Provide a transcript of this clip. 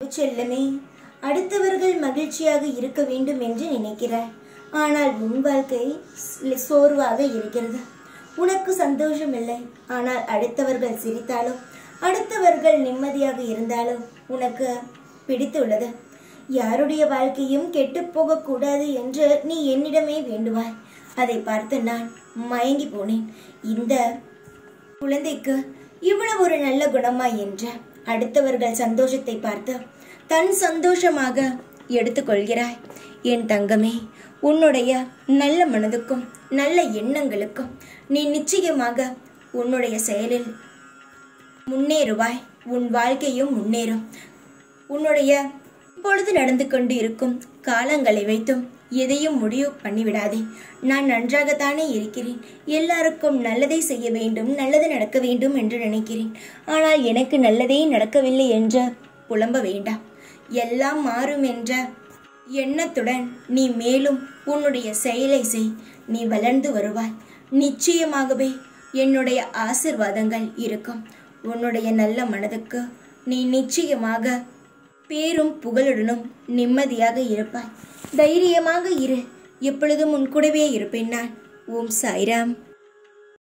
செல்லமே அடுத்தவர்கள் மகிழ்ச்சியாக இருக்க வேண்டும் என்று நினைக்கிறாய் ஆனால் உன் வாழ்க்கை ஸ்- சோர்வாக இருக்கிறது உனக்கு சந்தோஷம் இல்லை ஆனால் அடுத்தவர்கள் சிரித்தாலோ அடுத்தவர்கள் நிம்மதியாக இருந்தாலோ உனக்கு பிடித்துள்ளது யாருடைய வாழ்க்கையும் கெட்டுப் போகக்கூடாது என்று நீ என்னிடமே வேண்டுவாய் அதை பார்த்து நான் மயங்கி போனேன் இந்த குழந்தைக்கு இவ்வளவு ஒரு நல்ல குணமா என்ற அடுத்தவர்கள் சந்தோஷத்தை பார்த்து தன் சந்தோஷமாக எடுத்துக்கொள்கிறாய் என் தங்கமே உன்னுடைய நல்ல மனதுக்கும் நல்ல எண்ணங்களுக்கும் நீ நிச்சயமாக உன்னுடைய செயலில் முன்னேறுவாய் உன் வாழ்க்கையும் முன்னேறும் உன்னுடைய இப்பொழுது நடந்து கொண்டு இருக்கும் காலங்களை வைத்தும் எதையும் முடிவு பண்ணிவிடாதே நான் நன்றாகத்தானே இருக்கிறேன் எல்லாருக்கும் நல்லதை செய்ய வேண்டும் நல்லது நடக்க வேண்டும் என்று நினைக்கிறேன் ஆனால் எனக்கு நல்லதே நடக்கவில்லை என்று புலம்ப வேண்டாம் எல்லாம் மாறும் என்ற எண்ணத்துடன் நீ மேலும் உன்னுடைய செயலை செய் நீ வளர்ந்து வருவாய் நிச்சயமாகவே என்னுடைய ஆசிர்வாதங்கள் இருக்கும் உன்னுடைய நல்ல மனதுக்கு நீ நிச்சயமாக பேரும் புகழுடனும் நிம்மதியாக இருப்பாய் தைரியமாக இரு எப்பொழுதும் உன் கூடவே இருப்பேன் நான் ஓம் சாய்ராம்